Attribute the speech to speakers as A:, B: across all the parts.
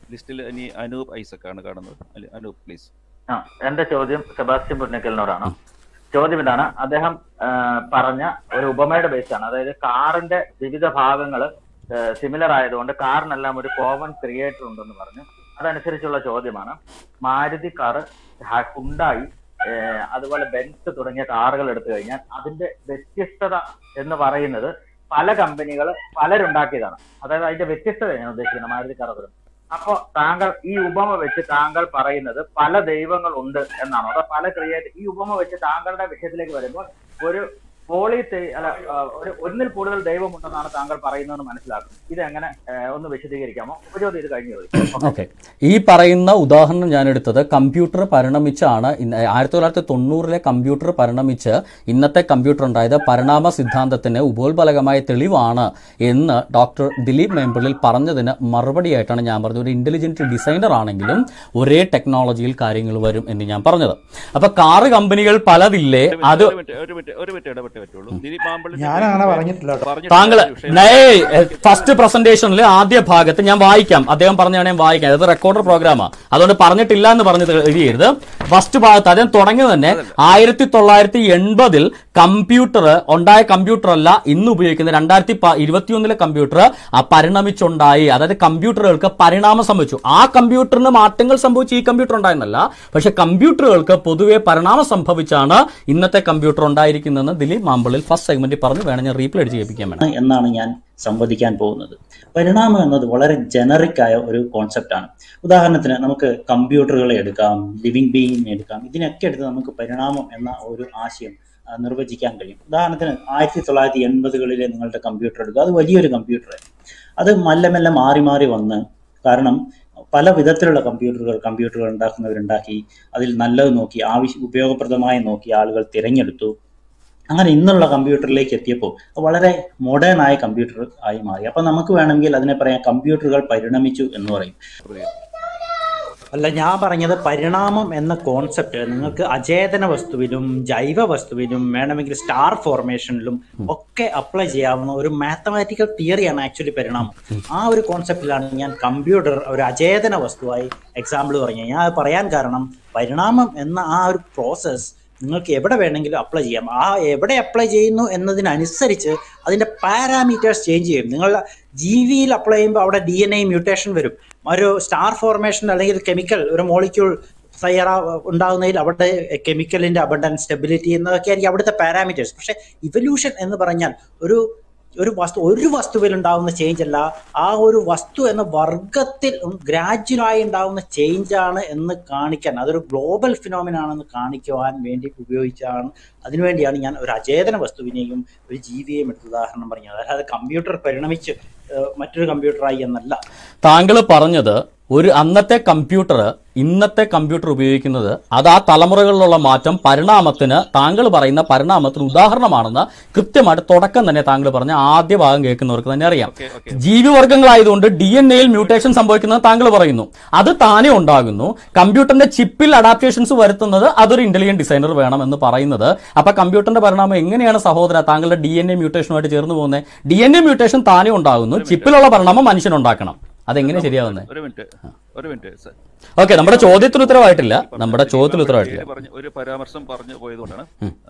A: ലിസ്റ്റിൽ ഇനി അനൂപ് ഐസക് ആണ് കാണുന്നത് അല്ല- അനൂപ് പ്ലീസ്
B: ആ എന്റെ ചോദ്യം സെബാസ്റ്റ്യൻ പുന്നക്കലിനോടാണ് ചോദ്യം ഇതാണ് അദ്ദേഹം ആ, പറഞ്ഞ ഒരു ഉപമയുടെ ബേസാണ് അതായത് കാറിന്റെ വിവിധ ഭാഗങ്ങൾ സിമിലർ ആയതുകൊണ്ട് കാറിനെല്ലാം ഒരു കോമൺ ക്രിയേറ്റർ ഉണ്ടെന്ന് പറഞ്ഞു അതനുസരിച്ചുള്ള ചോദ്യമാണ് മാരുതി കാറ് ഹുണ്ടായി അതുപോലെ ബെൻസ് തുടങ്ങിയ കാറുകൾ എടുത്തു കഴിഞ്ഞാൽ അതിന്റെ വ്യത്യസ്തത എന്ന് പറയുന്നത് പല കമ്പനികൾ പലരുണ്ടാക്കിയതാണ് അതായത് അതിന്റെ വ്യത്യസ്തതയാണ് ഉദ്ദേശിക്കുന്നത് മാരുതി കാറുകൾ അപ്പോ താങ്കൾ ഈ ഉപമ വെച്ച് താങ്കൾ പറയുന്നത് പല ദൈവങ്ങൾ ഉണ്ട് എന്നാണോ അതോ പല ക്രിയേറ്റ് ഈ ഉപമ വെച്ച് താങ്കളുടെ വിഷയത്തിലേക്ക് വരുമ്പോൾ ഒരു പോളി തേ- അല്ല ആ, ഒരു ഒന്നിൽ കൂടുതൽ ദൈവമുണ്ടെന്നാണ് താങ്കൾ പറയുന്നതെന്ന് മനസ്സിലാക്കും ഇത് എങ്ങനെ ആ, ഒന്ന് വിശദീകരിക്കാമോ ഉപജോതി ഇത് കഴിഞ്ഞു ചോദിക്കും
C: ഓക്കെ ഈ പറയുന്ന ഉദാഹരണം ഞാൻ എടുത്തത് കമ്പ്യൂട്ടർ പരിണമിച്ചാണ് ഇന്ന് ആയിരത്തി തൊള്ളായിരത്തി തൊണ്ണൂറിലെ കമ്പ്യൂട്ടർ പരിണമിച്ച് ഇന്നത്തെ കമ്പ്യൂട്ടർ ഉണ്ടായത് പരിണാമ സിദ്ധാന്തത്തിന് ഉപോത്ബലകമായ തെളിവാണ് എന്ന് ഡോക്ടർ ദിലീപ് മേമ്പിളിൽ പറഞ്ഞതിന് മറുപടിയായിട്ടാണ് ഞാൻ പറഞ്ഞത് ഒരു ഇന്റലിജന്റ് ഡിസൈനർ ആണെങ്കിലും ഒരേ ടെക്നോളജിയിൽ കാര്യങ്ങൾ വരും എന്ന് ഞാൻ പറഞ്ഞത് അപ്പൊ കാറ് കമ്പനികൾ പലതില്ലേ അത്
A: ഒരു മിനിറ്റ് ഒരു മിനിറ്റ് ഒരു മിനിറ്റ് ഇടപെട്ടേ പറ്റുള്ളൂ ദിലീപ് മാമ്പള്ളി
D: ഞാനങ്ങനെ പറഞ്ഞിട്ടില്ല കേട്ടോ.
C: താങ്കൾ ഫസ്റ്റ് പ്രസന്റേഷനിൽ ആദ്യ ഭാഗത്ത് ഞാൻ വായിക്കാം അദ്ദേഹം പറഞ്ഞാണ് ഞാൻ വായിക്കാം അത് റെക്കോർഡർ പ്രോഗ്രാമാണ് അതുകൊണ്ട് പറഞ്ഞിട്ടില്ല എന്ന് പറഞ്ഞ് എഴുതിയത് ഫസ്റ്റ് ഭാഗത്ത് അദ്ദേഹം തുടങ്ങിയത് തന്നെ ആയിരത്തി തൊള്ളായിരത്തി എൺപതിൽ കമ്പ്യൂട്ടർ ഉണ്ടായ കമ്പ്യൂട്ടർ അല്ല ഇന്ന് ഉപയോഗിക്കുന്ന രണ്ടായിരത്തി ഇരുപത്തിയൊന്നിലെ കമ്പ്യൂട്ടർ പരിണമിച്ചുണ്ടായി അതായത് കമ്പ്യൂട്ടറുകൾക്ക് പരിണാമം സംഭവിച്ചു ആ കമ്പ്യൂട്ടറിന് മാറ്റങ്ങൾ സംഭവിച്ചു ഈ കമ്പ്യൂട്ടർ ഉണ്ടായെന്നല്ല പക്ഷെ കമ്പ്യൂട്ടറുകൾക്ക് പൊതുവെ പരിണാമം സംഭവിച്ചാണ് ഇന്നത്തെ കമ്പ്യൂട്ടർ ഉണ്ടായിരിക്കുന്നതെന്ന് ദിലീപ് മാമ്പിളിൽ ഫസ്റ്റ് സെഗ്മെന്റിൽ പറഞ്ഞു വേണം ഞാൻ റീപ്ലേ അടിച്ച് കേൾപ്പിക്കാൻ വേണം
E: എന്നാണ് ഞാൻ സംവദിക്കാൻ പോകുന്നത് പരിണാമം എന്നത് വളരെ ജനറിക് ആയ ഒരു കോൺസെപ്റ്റാണ് ഉദാഹരണത്തിന് നമുക്ക് കമ്പ്യൂട്ടറുകളെ എടുക്കാം ലിവിങ് ബീയിങ്ങിനെ എടുക്കാം ഇതിനൊക്കെ എടുത്ത് നമുക്ക് പരിണാമം എന്ന ഒരു ആശയം ആ, നിർവചിക്കാൻ കഴിയും ഉദാഹരണത്തിന് ആയിരത്തി തൊള്ളായിരത്തി എൺപതുകളിലെ നിങ്ങളുടെ കമ്പ്യൂട്ടർ എടുക്കുക അത് വലിയൊരു കമ്പ്യൂട്ടറായിരുന്നു അത് മെല്ലെ മെല്ലെ മാറി മാറി വന്ന് കാരണം പല വിധത്തിലുള്ള കമ്പ്യൂട്ടറുകൾ കമ്പ്യൂട്ടറുകൾ ഉണ്ടാക്കുന്നവരുണ്ടാക്കി അതിൽ നല്ലത് നോക്കി ആവശ്യ ഉപയോഗപ്രദമായി നോക്കി ആളുകൾ തിരഞ്ഞെടുത്തു അങ്ങനെ ഇന്നുള്ള കമ്പ്യൂട്ടറിലേക്ക് എത്തിയപ്പോൾ വളരെ മോഡേൺ ആയ കമ്പ്യൂട്ടർ ആയി മാറി അപ്പൊ നമുക്ക് വേണമെങ്കിൽ അതിനെ പറയാം കമ്പ്യൂട്ടറുകൾ പരിണമിച്ചു എന്ന് പറയും അല്ല ഞാൻ പറഞ്ഞത് പരിണാമം എന്ന കോൺസെപ്റ്റ് നിങ്ങൾക്ക് അചേതന വസ്തുവിലും ജൈവ വസ്തുവിലും വേണമെങ്കിൽ സ്റ്റാർ ഫോർമേഷനിലും ഒക്കെ അപ്ലൈ ചെയ്യാവുന്ന ഒരു മാത്തമാറ്റിക്കൽ തിയറിയാണ് ആക്ച്വലി പരിണാമം ആ ഒരു കോൺസെപ്റ്റിലാണ് ഞാൻ കമ്പ്യൂട്ടർ ഒരു അചേതന വസ്തുവായി എക്സാമ്പിൾ പറഞ്ഞത് ഞാൻ അത് പറയാൻ കാരണം പരിണാമം എന്ന ആ ഒരു പ്രോസസ്സ് നിങ്ങൾക്ക് എവിടെ വേണമെങ്കിലും അപ്ലൈ ചെയ്യാം ആ എവിടെ അപ്ലൈ ചെയ്യുന്നു എന്നതിനനുസരിച്ച് അതിന്റെ പാരാമീറ്റേഴ്സ് ചേഞ്ച് ചെയ്യും നിങ്ങൾ ജീവിയിൽ അപ്ലൈ ചെയ്യുമ്പോൾ അവിടെ ഡി എൻ എ മ്യൂട്ടേഷൻ വരും ഒരു സ്റ്റാർ ഫോർമേഷൻ അല്ലെങ്കിൽ കെമിക്കൽ ഒരു മോളിക്യൂൾ തയ്യാറാ ഉണ്ടാകുന്നതിൽ അവിടെ കെമിക്കലിന്റെ അബണ്ടൻസ് സ്റ്റെബിലിറ്റി എന്നതൊക്കെ ആയിരിക്കും അവിടുത്തെ പാരാമീറ്റേഴ്സ് പക്ഷെ ഇവല്യൂഷൻ എന്ന് പറഞ്ഞാൽ ഒരു ഒരു വസ്തു ഒരു വസ്തുവിൽ ഉണ്ടാവുന്ന ചേഞ്ച് അല്ല ആ ഒരു വസ്തു എന്ന വർഗത്തിൽ ഗ്രാജുവലായി ഉണ്ടാവുന്ന ചേഞ്ച് ആണ് എന്ന് കാണിക്കാൻ അതൊരു ഗ്ലോബൽ ഫിനോമിനാണെന്ന് കാണിക്കുവാൻ വേണ്ടി ഉപയോഗിച്ചാണ് അതിനുവേണ്ടിയാണ് ഞാൻ ഒരു അചേതന വസ്തുവിനെയും ഒരു ജീവിയെയും എടുത്ത് ഉദാഹരണം പറഞ്ഞത് അതായത് കമ്പ്യൂട്ടർ പരിണമിച്ച് ഏഹ്, മറ്റൊരു കമ്പ്യൂട്ടറായി എന്നല്ല
C: താങ്കൾ പറഞ്ഞത് ഒരു അന്നത്തെ കമ്പ്യൂട്ടർ ഇന്നത്തെ കമ്പ്യൂട്ടർ ഉപയോഗിക്കുന്നത് അത് ആ തലമുറകളിലുള്ള മാറ്റം പരിണാമത്തിന് താങ്കൾ പറയുന്ന പരിണാമത്തിന് ഉദാഹരണമാണെന്ന് കൃത്യമായിട്ട് തുടക്കം തന്നെ താങ്കൾ പറഞ്ഞ ആദ്യ ഭാഗം കേൾക്കുന്നവർക്ക് തന്നെ അറിയാം ജീവിവർഗങ്ങളായതുകൊണ്ട് ഡി എൻ എയിൽ മ്യൂട്ടേഷൻ സംഭവിക്കുന്നത് താങ്കൾ പറയുന്നു അത് താനേ ഉണ്ടാകുന്നു കമ്പ്യൂട്ടറിന്റെ ചിപ്പിൽ അഡാപ്റ്റേഷൻസ് വരുത്തുന്നത് അതൊരു ഇന്റലിജന്റ് ഡിസൈനർ വേണം എന്ന് പറയുന്നത് അപ്പൊ കമ്പ്യൂട്ടറിന്റെ പരിണാമം എങ്ങനെയാണ് സഹോദര താങ്കളുടെ ഡി എൻ എ മ്യൂട്ടേഷനുമായിട്ട് ചേർന്ന് പോകുന്നത് ഡി എൻ എ മ്യൂട്ടേഷൻ താനേ ഉണ്ടാകുന്നു ചിപ്പിലുള്ള പരിണാമം മനുഷ്യനുണ്ടാക്കണം അതെങ്ങനെ ശരിയാവുന്നത്
A: ഒരു മിനിറ്റ് ഒരു മിനിറ്റ് സർ
C: ഓക്കെ നമ്മുടെ ചോദ്യത്തിന് ഉത്തരവായിട്ടില്ല നമ്മുടെ ചോദ്യത്തിന് ഉത്തരവായിട്ടില്ല
A: പറഞ്ഞ ഒരു പരാമർശം പറഞ്ഞു പോയതുകൊണ്ടാണ്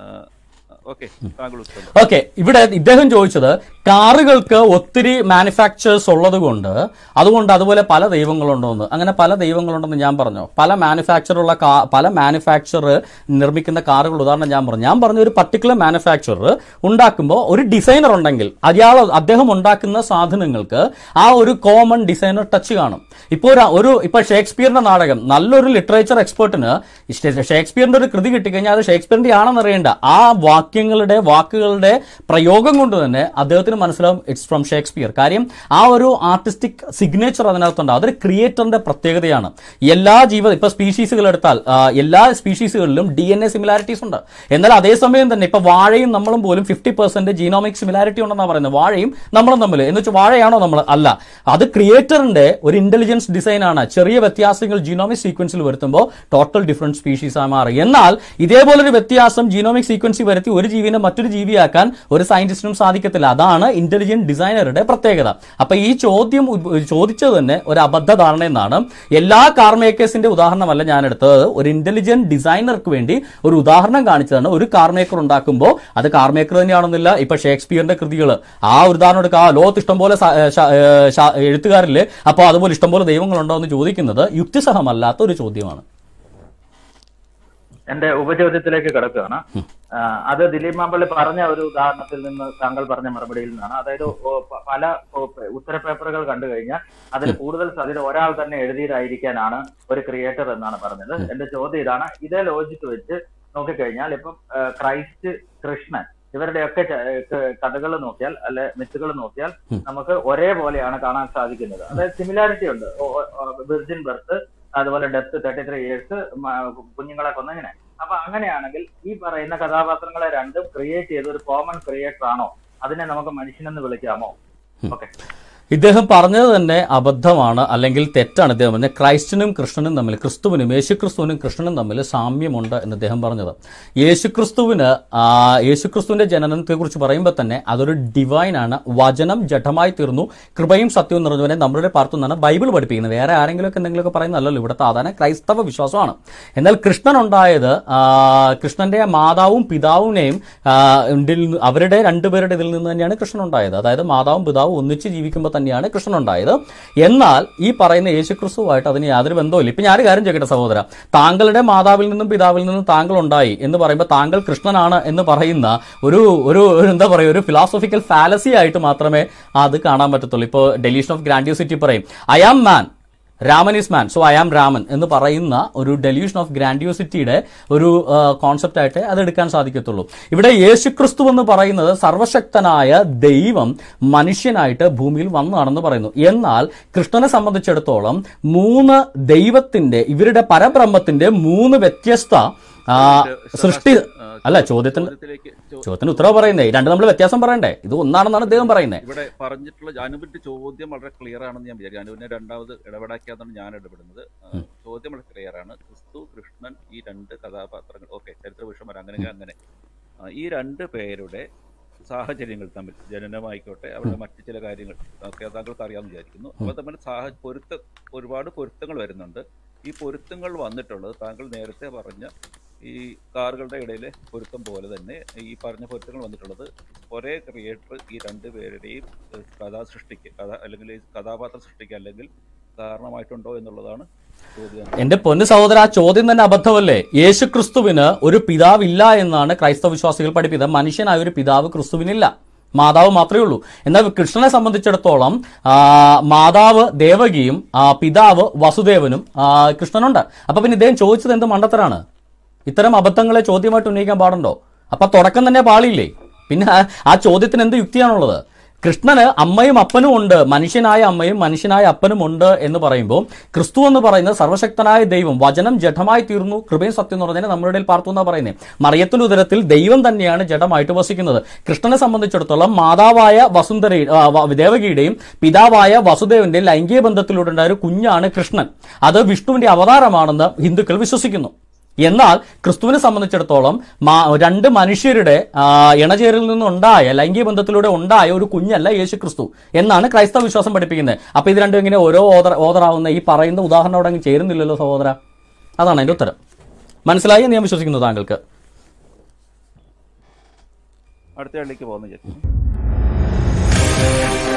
A: ഓക്കെ താങ്കൾ ഉത്തരം
C: ഓക്കെ ഇവിടെ ഇദ്ദേഹം ചോദിച്ചത് കാറുകൾക്ക് ഒത്തിരി മാനുഫാക്ചേഴ്സ് ഉള്ളത് കൊണ്ട് അതുകൊണ്ട് അതുപോലെ പല ദൈവങ്ങളുണ്ടോ എന്ന് അങ്ങനെ പല ദൈവങ്ങളുണ്ടെന്ന് ഞാൻ പറഞ്ഞു പല മാനുഫാക്ചറുള്ള കാ- പല മാനുഫാക്ചർ നിർമ്മിക്കുന്ന കാറുകൾ ഉദാഹരണം ഞാൻ പറഞ്ഞു ഞാൻ പറഞ്ഞ ഒരു പർട്ടിക്കുലർ മാനുഫാക്ചറർ ഉണ്ടാക്കുമ്പോൾ ഒരു ഡിസൈനർ ഉണ്ടെങ്കിൽ അയാൾ അദ്ദേഹം ഉണ്ടാക്കുന്ന സാധനങ്ങൾക്ക് ആ ഒരു കോമൺ ഡിസൈനർ ടച്ച് കാണും ഇപ്പോൾ ഒരു ഒരു ഇപ്പൊ ഷേക്സ്പിയറിന്റെ നാടകം നല്ലൊരു ലിറ്ററേച്ചർ എക്സ്പേർട്ടിന് ഷേക്സ്പിയറിന്റെ ഒരു കൃതി കിട്ടിക്കഴിഞ്ഞാൽ അത് ഷേക്സ്പിയറിന്റെ ആണെന്ന് അറിയേണ്ട ആ വാക്യങ്ങളുടെ വാക്കുകളുടെ പ്രയോഗം കൊണ്ട് തന്നെ അദ്ദേഹത്തിന് മനസ്സിലാവും ഇറ്റ്സ് ഫ്രം ഷേക്സ്പിയർ കാര്യം ആ ഒരു ആർട്ടിസ്റ്റിക് സിഗ്നേച്ചർ അതിനകത്തുണ്ട് അതൊരു ക്രിയേറ്ററിന്റെ പ്രത്യേകതയാണ് എല്ലാ ജീവ ഇപ്പൊ സ്പീഷീസുകൾ എടുത്താൽ ആ, എല്ലാ സ്പീഷീസുകളിലും ഡി എൻ എ സിമിലാരിറ്റീസ് ഉണ്ട് എന്നാൽ അതേസമയം തന്നെ ഇപ്പൊ വാഴയും നമ്മളും പോലും ഫിഫ്റ്റി പെർസെന്റ് ജീനോമിക് സിമിലാരിറ്റി ഉണ്ടെന്നാണ് പറയുന്നത് വാഴയും നമ്മളും തമ്മിൽ എന്ന് വെച്ചാൽ വാഴയാണോ നമ്മൾ അല്ല അത് ക്രിയേറ്ററിന്റെ ഒരു ഇന്റലിജൻസ് ഡിസൈൻ ആണ് ചെറിയ വ്യത്യാസങ്ങൾ ജീനോമിക് സീക്വൻസിൽ വരുത്തുമ്പോൾ ടോട്ടൽ ഡിഫറെന്റ് സ്പീഷീസ് ആയി മാറി എന്നാൽ ഇതേപോലൊരു വ്യത്യാസം ജീനോമിക് സീക്വൻസിൽ വരുത്തി ഒരു ജീവിനെ മറ്റൊരു ജീവിയാക്കാൻ ഒരു സയന്റിസ്റ്റിനും സാധിക്കത്തില്ല അതാണ് അതാണ് ഇന്റലിജന്റ് ഡിസൈനറുടെ പ്രത്യേകത അപ്പൊ ഈ ചോദ്യം ഉ- ചോദിച്ചത് തന്നെ ഒരു അബദ്ധ ധാരണ എന്നാണ് എല്ലാ കാർ മേക്കേഴ്സിന്റെ ഉദാഹരണമല്ല ഞാൻ എടുത്തത് ഒരു ഇന്റലിജന്റ് ഡിസൈനർക്ക് വേണ്ടി ഒരു ഉദാഹരണം കാണിച്ചതാണ് ഒരു കാർ മേക്കർ ഉണ്ടാക്കുമ്പോൾ അത് കാർ മേക്കർ തന്നെയാണെന്നില്ല ഇപ്പൊ ഷേക്സ്പിയറിന്റെ കൃതികൾ ആ ഒരു ഉദാഹരണം എടുക്കുക ആ ലോകത്ത് ഇഷ്ടംപോലെ സ- ഏ, ശ- ഏ, ശ- എഴുത്തുകാരില് അപ്പോൾ അതുപോലെ ഇഷ്ടംപോലെ ദൈവങ്ങളുണ്ടോ എന്ന് ചോദിക്കുന്നത് യുക്തിസഹമല്ലാത്ത ഒരു ചോദ്യമാണ്
B: എന്റെ ഉപചോദ്യത്തിലേക്ക് കിടക്കുകയാണ് ആ, അത് ദിലീപ് മാമ്പള്ളി പറഞ്ഞ ഒരു ഉദാഹരണത്തിൽ നിന്ന് താങ്കൾ പറഞ്ഞ മറുപടിയിൽ നിന്നാണ് അതായത് ഓ, പ- പല ഓ, പ- ഉത്തര പേപ്പറുകൾ കണ്ടു കഴിഞ്ഞാൽ അതിൽ കൂടുതൽ സാധ്യത ഒരാൾ തന്നെ എഴുതിയതായിരിക്കാനാണ് ഒരു ക്രിയേറ്റർ എന്നാണ് പറഞ്ഞത് എന്റെ ചോദ്യം ഇതാണ് ഇതേ ലോജിക്ക് വെച്ച് നോക്കിക്കഴിഞ്ഞാൽ ഇപ്പം ആ, ക്രൈസ്റ്റ് കൃഷ്ണൻ ഇവരുടെയൊക്കെ കഥകൾ നോക്കിയാൽ അല്ലെ മിത്തുകൾ നോക്കിയാൽ നമുക്ക് ഒരേപോലെയാണ് കാണാൻ സാധിക്കുന്നത് അതായത് സിമിലാരിറ്റി ഉണ്ട് വിർജിൻ ബർത്ത് അതുപോലെ ഡെത്ത് തേർട്ടി ത്രീ ഇയേഴ്സ് കുഞ്ഞുങ്ങളെ കൊന്നിങ്ങനെ അപ്പൊ അങ്ങനെയാണെങ്കിൽ ഈ പറയുന്ന കഥാപാത്രങ്ങളെ രണ്ടും ക്രിയേറ്റ് ചെയ്ത ഒരു കോമൺ ക്രിയേറ്റർ ആണോ അതിനെ നമുക്ക് മനുഷ്യനെന്ന് വിളിക്കാമോ ഓക്കെ
C: ഇദ്ദേഹം പറഞ്ഞത് തന്നെ അബദ്ധമാണ് അല്ലെങ്കിൽ തെറ്റാണ് ഇദ്ദേഹം പറഞ്ഞത് ക്രൈസ്റ്റിനും കൃഷ്ണനും തമ്മിൽ ക്രിസ്തുവിനും യേശുക്രിസ്തുവിനും കൃഷ്ണനും തമ്മിൽ സാമ്യമുണ്ട് എന്ന് അദ്ദേഹം പറഞ്ഞത് യേശുക്രിസ്തുവിന് ആ, യേശുക്രിസ്തുവിന്റെ ജനനത്തെക്കുറിച്ച് പറയുമ്പോൾ തന്നെ അതൊരു ഡിവൈൻ ആണ് വചനം ജഡമായി തീർന്നു കൃപയും സത്യവും നിറഞ്ഞവനെ നമ്മളുടെ പാർത്തുനിന്നാണ് ബൈബിൾ പഠിപ്പിക്കുന്നത് വേറെ ആരെങ്കിലുമൊക്കെ എന്തെങ്കിലുമൊക്കെ പറയുന്നതല്ലല്ലോ ഇവിടുത്തെ സാധാരണ ക്രൈസ്തവ വിശ്വാസമാണ് എന്നാൽ കൃഷ്ണൻ ഉണ്ടായത് ആ, കൃഷ്ണന്റെ മാതാവും പിതാവിനെയും ആ, ഇതിൽ നിന്ന് അവരുടെ രണ്ടുപേരുടെ ഇതിൽ നിന്ന് തന്നെയാണ് കൃഷ്ണൻ ഉണ്ടായത് അതായത് മാതാവും പിതാവും ഒന്നിച്ച് ജീവിക്കുമ്പോൾ തന്നെയാണ് കൃഷ്ണൻ ഉണ്ടായത് എന്നാൽ ഈ പറയുന്ന യേശുക്രിസ്തുവായിട്ട് അതിന് യാതൊരു ബന്ധവുമില്ല ഇപ്പൊ ഞാനൊരു കാര്യം ചോദിക്കട്ടെ സഹോദര താങ്കളുടെ മാതാവിൽ നിന്നും പിതാവിൽ നിന്നും താങ്കൾ ഉണ്ടായി എന്ന് പറയുമ്പോൾ താങ്കൾ കൃഷ്ണനാണ് എന്ന് പറയുന്ന ഒരു ഒരു ഒരു എന്താ പറയുക ഒരു ഫിലോസഫിക്കൽ ഫാലസി ആയിട്ട് മാത്രമേ അത് കാണാൻ പറ്റത്തുള്ളൂ ഇപ്പോൾ ഡെലീഷൻ ഓഫ് ഗ്രാൻഡ്യൂസിറ്റി പറയും I am man Raman is man so I am Raman എന്ന് പറയുന്ന ഒരു ഡെല്യൂഷൻ ഓഫ് ഗ്രാൻഡ്യൂസിറ്റിയുടെ ഒരു കോൺസെപ്റ്റ് ആയിട്ട് അത് എടുക്കാൻ സാധിക്കത്തുള്ളൂ ഇവിടെ യേശുക്രിസ്തു എന്ന് പറയുന്നത് സർവശക്തനായ ദൈവം മനുഷ്യനായിട്ട് ഭൂമിയിൽ വന്നതാണെന്ന് പറയുന്നു എന്നാൽ കൃഷ്ണനെ സംബന്ധിച്ചിടത്തോളം മൂന്ന് ദൈവത്തിന്റെ ഇവരുടെ പരബ്രഹ്മത്തിന്റെ മൂന്ന് വ്യത്യസ്ത ആ, സൃഷ്ടി അല്ല ചോദ്യത്തിന്
A: ചോദ്യത്തിലേക്ക് ചോ-
C: ചോദ്യത്തിന് ഉത്തരവ് പറയുന്നേ രണ്ട് നമ്മൾ വ്യത്യാസം പറയണ്ടേ ഇത് ഒന്നാണെന്നാണ് അദ്ദേഹം പറയുന്നത്
A: ഇവിടെ പറഞ്ഞിട്ടുള്ള അനുവിന്റെ ചോദ്യം വളരെ ക്ലിയർ ആണെന്ന് ഞാൻ വിചാരിക്കും അനുവിനെ രണ്ടാമത് ഇടപെടാക്കിയാതാണ് ഞാൻ ഇടപെടുന്നത് ആ, ചോദ്യം വളരെ ക്ലിയർ ആണ് ക്രിസ്തു കൃഷ്ണൻ ഈ രണ്ട് കഥാപാത്രങ്ങൾ ഓക്കെ ചരിത്ര വിഷമം അങ്ങനെ അങ്ങനെ ആ, ഈ രണ്ട് പേരുടെ സാഹചര്യങ്ങൾ തമ്മിൽ ജനനമായിക്കോട്ടെ അവരുടെ മറ്റു ചില കാര്യങ്ങൾ ഒക്കെ താങ്കൾക്ക് അറിയാമെന്ന് വിചാരിക്കുന്നു അപ്പോൾ തമ്മിൽ സാഹ പൊരുത്ത ഒരുപാട് പൊരുത്തങ്ങൾ വരുന്നുണ്ട് ഈ പൊരുത്തങ്ങൾ വന്നിട്ടുള്ളത് താങ്കൾ നേരത്തെ പറഞ്ഞ ഈ കാറുകളുടെ ഇടയിലെ പൊരുത്തം പോലെ തന്നെ ഈ പറഞ്ഞ പൊരുത്തങ്ങൾ വന്നിട്ടുള്ളത് ഒരേ ക്രിയേറ്റർ ഈ രണ്ട് പേരുടെയും ഏഹ്, കഥാസൃഷ്ടിക്ക് കഥ അല്ലെങ്കിൽ ഈ കഥാപാത്ര സൃഷ്ടിക്ക് അല്ലെങ്കിൽ കാരണമായിട്ടുണ്ടോ എന്നുള്ളതാണ് ചോദ്യം
C: എന്റെ പൊന്നു സഹോദര ആ ചോദ്യം തന്നെ അബദ്ധമല്ലേ യേശു ക്രിസ്തുവിന് ഒരു പിതാവില്ല എന്നാണ് ക്രൈസ്തവ വിശ്വാസികൾ പഠിപ്പിക്കുന്നത് മനുഷ്യനായ ഒരു പിതാവ് ക്രിസ്തുവിനില്ല മാതാവ് മാത്രമേ ഉള്ളൂ എന്നാൽ കൃഷ്ണനെ സംബന്ധിച്ചിടത്തോളം ആ, മാതാവ് ദേവകിയും ആ, പിതാവ് വസുദേവനും ആ, കൃഷ്ണനുണ്ട് അപ്പൊ പിന്നെ ഇദ്ദേഹം ചോദിച്ചത് എന്ത് മണ്ടത്തരാണ് ഇത്തരം അബദ്ധങ്ങളെ ചോദ്യമായിട്ട് ഉന്നയിക്കാൻ പാടുണ്ടോ അപ്പൊ തുടക്കം തന്നെ പാളിയില്ലേ പിന്നെ ആ- ആ ചോദ്യത്തിന് എന്ത് യുക്തിയാണുള്ളത് കൃഷ്ണന് അമ്മയും അപ്പനും ഉണ്ട് മനുഷ്യനായ അമ്മയും മനുഷ്യനായ അപ്പനും ഉണ്ട് എന്ന് പറയുമ്പോൾ ക്രിസ്തു എന്ന് പറയുന്നത് സർവശക്തനായ ദൈവം വചനം ജഡമായി തീർന്നു കൃപയും സത്യം എന്ന് പറഞ്ഞാൽ നമ്മുടെ ഇടയിൽ പാർത്തു എന്നാ പറയുന്നത് മറിയത്തിന്റെ ഉദരത്തിൽ ദൈവം തന്നെയാണ് ജഡമായിട്ട് വസിക്കുന്നത് കൃഷ്ണനെ സംബന്ധിച്ചിടത്തോളം മാതാവായ വസുന്ധര ആ, വ- ദേവകിയുടെയും പിതാവായ വസുദേവന്റെയും ലൈംഗിക ബന്ധത്തിലൂടെ ഉണ്ടായ ഒരു കുഞ്ഞാണ് കൃഷ്ണൻ അത് വിഷ്ണുവിന്റെ അവതാരമാണെന്ന് ഹിന്ദുക്കൾ വിശ്വസിക്കുന്നു എന്നാൽ ക്രിസ്തുവിനെ സംബന്ധിച്ചിടത്തോളം മാ- രണ്ട് മനുഷ്യരുടെ ആ, ഇണചേരിൽ നിന്നുണ്ടായ ലൈംഗിക ബന്ധത്തിലൂടെ ഉണ്ടായ ഒരു കുഞ്ഞല്ല യേശു ക്രിസ്തു എന്നാണ് ക്രൈസ്തവ വിശ്വാസം പഠിപ്പിക്കുന്നത് അപ്പൊ ഇത് രണ്ടും ഇങ്ങനെ ഓരോ ഓദർ ഓദറാവുന്ന ഈ പറയുന്ന ഉദാഹരണം അവിടെ അങ്ങ് ചേരുന്നില്ലല്ലോ സഹോദര അതാണ് അതിന്റെ ഉത്തരം മനസ്സിലായി എന്ന് ഞാൻ വിശ്വസിക്കുന്നു താങ്കൾക്ക്
A: അടുത്ത ആളിലേക്ക് പോകുന്ന വിചാരിക്കുന്നു